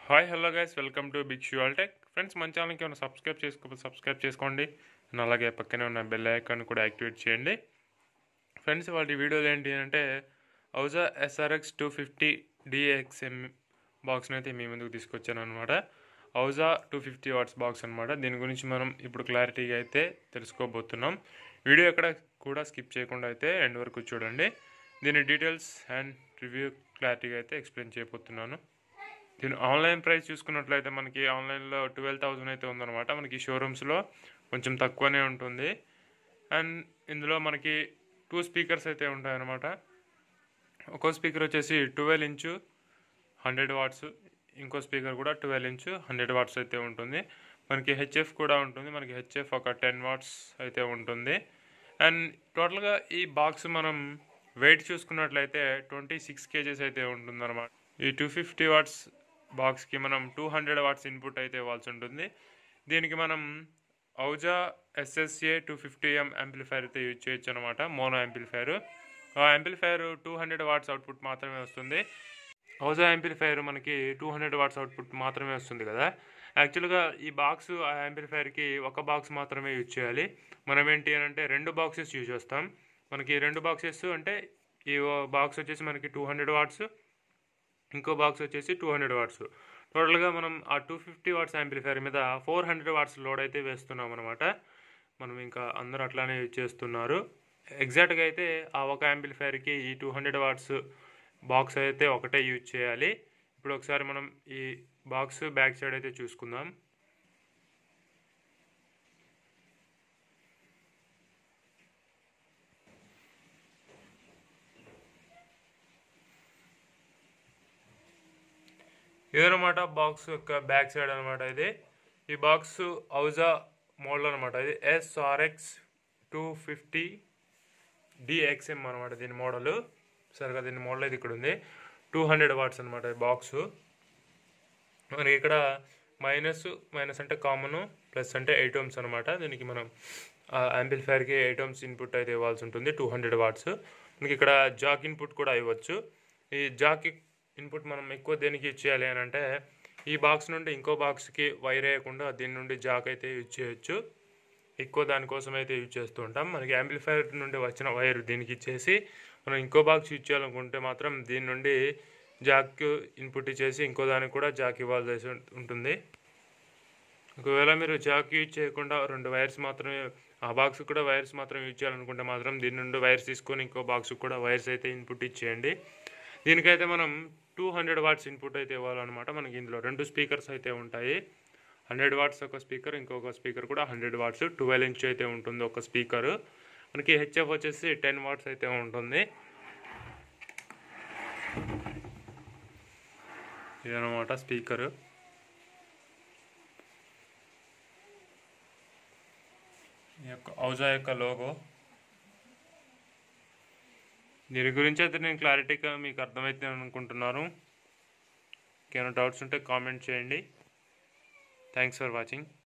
hi hello guys welcome to big shoe Altech friends మన ఛానల్కి ఏమైనా సబ్స్క్రైబ్ చేసుకోకపోతే సబ్స్క్రైబ్ చేసుకోండి అండ్ అలాగే పక్కనే ఉన్న బెల్ ఐకాన్ కూడా యాక్టివేట్ చేయండి ఫ్రెండ్స్ వాటి వీడియోలు ఏంటి అంటే Ahuja SRX two fifty DXM బాక్స్ని అయితే మీ ముందుకు తీసుకొచ్చాను అనమాట Ahuja two fifty watts box అనమాట దీని గురించి మనం ఇప్పుడు క్లారిటీగా అయితే తెలుసుకోబోతున్నాం వీడియో ఎక్కడ కూడా స్కిప్ చేయకుండా అయితే ఎండ్ వరకు చూడండి దీని డీటెయిల్స్ అండ్ రివ్యూ క్లారిటీగా అయితే ఎక్స్ప్లెయిన్ చేయబోతున్నాను దీని ఆన్లైన్ ప్రైస్ చూసుకున్నట్లయితే మనకి ఆన్లైన్లో ట్వెల్వ్ థౌజండ్ అయితే ఉందన్నమాట మనకి షోరూమ్స్లో కొంచెం తక్కువనే ఉంటుంది అండ్ ఇందులో మనకి టూ స్పీకర్స్ అయితే ఉంటాయన్నమాట ఒక్కో స్పీకర్ వచ్చేసి ట్వెల్వ్ ఇంచు హండ్రెడ్ వాట్స్ ఇంకో స్పీకర్ కూడా ట్వెల్వ్ ఇంచు హండ్రెడ్ వాట్స్ అయితే ఉంటుంది మనకి హెచ్ఎఫ్ కూడా ఉంటుంది మనకి హెచ్ఎఫ్ ఒక టెన్ వాట్స్ అయితే ఉంటుంది అండ్ టోటల్గా ఈ బాక్స్ మనం వెయిట్ చూసుకున్నట్లయితే ట్వంటీ సిక్స్ కేజెస్ అయితే ఉంటుందన్నమాట ఈ టూ ఫిఫ్టీ వాట్స్ బాక్స్కి మనం టూ హండ్రెడ్ వాట్స్ ఇన్పుట్ అయితే ఇవ్వాల్సి ఉంటుంది దీనికి మనం Ahuja SSA two fifty M amplifier అయితే యూజ్ చేయొచ్చు అనమాట మోనో యాంప్లిఫైర్ ఆ amplifier two hundred watts output మాత్రమే వస్తుంది ఔజా యాంప్లిఫైర్ మనకి టూ హండ్రెడ్ వాట్స్ అవుట్పుట్ మాత్రమే వస్తుంది కదా యాక్చువల్గా ఈ బాక్స్ ఆ యాంప్లిఫైర్కి ఒక బాక్స్ మాత్రమే యూజ్ చేయాలి మనం ఏంటి అని అంటే రెండు బాక్సెస్ యూజ్ చేస్తాం మనకి రెండు బాక్సెస్ అంటే ఈ బాక్స్ వచ్చేసి మనకి టూ హండ్రెడ్ వాట్స్ ఇంకో బాక్స్ వచ్చేసి టూ హండ్రెడ్ వాట్స్ టోటల్గా మనం ఆ టూ ఫిఫ్టీ వాట్స్ యాంప్లిఫైర్ మీద ఫోర్ హండ్రెడ్ వాట్స్ లోడ్ అయితే వేస్తున్నాం అనమాట మనం ఇంకా అందరూ అట్లానే యూజ్ చేస్తున్నారు ఎగ్జాక్ట్గా అయితే ఆ ఒక యాంప్లిఫైర్కి ఈ టూ హండ్రెడ్ వాట్స్ బాక్స్ అయితే ఒకటే యూజ్ చేయాలి ఇప్పుడు ఒకసారి మనం ఈ బాక్స్ బ్యాక్ సైడ్ అయితే చూసుకుందాం ఇదనమాట బాక్స్ యొక్క బ్యాక్ సైడ్ అనమాట ఇది ఈ బాక్స్ ఔజా మోడల్ అనమాట ఇది ఎస్ఆర్ఎక్స్ టూ ఫిఫ్టీ డిఎక్స్ఎం అనమాట దీని మోడల్ సరిగా దీని మోడల్ అయితే ఇక్కడ ఉంది టూ హండ్రెడ్ వాట్స్ అనమాట ఈ బాక్స్ మనకి ఇక్కడ మైనస్ మైనస్ అంటే కామన్ ప్లస్ అంటే ఎయిట్ ఓమ్స్ అనమాట దీనికి మనం యాంప్లిఫైర్కి ఎయిట్ ఓమ్స్ ఇన్పుట్ అయితే ఇవ్వాల్సి ఉంటుంది టూ హండ్రెడ్ వాట్స్ మనకి ఇక్కడ జాక్ ఇన్పుట్ కూడా ఇవ్వచ్చు ఈ జాక్ ఇన్పుట్ మనం ఎక్కువ దేనికి యూజ్ చేయాలి అని అంటే ఈ బాక్స్ నుండి ఇంకో బాక్స్కి వైర్ వేయకుండా దీని నుండి జాక్ అయితే యూజ్ చేయొచ్చు ఎక్కువ దానికోసం అయితే యూజ్ చేస్తూ ఉంటాం మనకి యాంప్లిఫైర్ నుండి వచ్చిన వైర్ దీనికి ఇచ్చేసి మనం ఇంకో బాక్స్ యూజ్ చేయాలనుకుంటే మాత్రం దీని నుండి జాక్ ఇన్పుట్ ఇచ్చేసి ఇంకో దానికి కూడా జాక్ ఇవ్వాల్సి ఉంటుంది ఒకవేళ మీరు జాక్ యూజ్ చేయకుండా రెండు వైర్స్ మాత్రమే ఆ బాక్స్ కూడా వైర్స్ మాత్రం యూజ్ చేయాలనుకుంటే మాత్రం దీని నుండి వైర్స్ తీసుకొని ఇంకో బాక్స్ కూడా వైర్స్ అయితే ఇన్పుట్ ఇచ్చేయండి దీనికైతే మనం టూ హండ్రెడ్ వాట్స్ ఇన్పుట్ అయితే ఇవ్వాలన్నమాట మనకి ఇందులో రెండు స్పీకర్స్ అయితే ఉంటాయి హండ్రెడ్ వాట్స్ ఒక స్పీకర్ ఇంకొక స్పీకర్ కూడా హండ్రెడ్ వాట్స్ ట్వెల్వ్ ఇంచ్ అయితే ఉంటుంది ఒక స్పీకర్ మనకి హెచ్ఎఫ్ వచ్చేసి టెన్ వాట్స్ అయితే ఉంటుంది ఇదనమాట స్పీకర్ ఈ యొక్క ఔజా యొక్క లోగో దీని గురించి అయితే నేను క్లారిటీగా మీకు అర్థమైతే అనుకుంటున్నాను ఏమైనా డౌట్స్ ఉంటే కామెంట్ చేయండి థ్యాంక్స్ ఫర్ వాచింగ్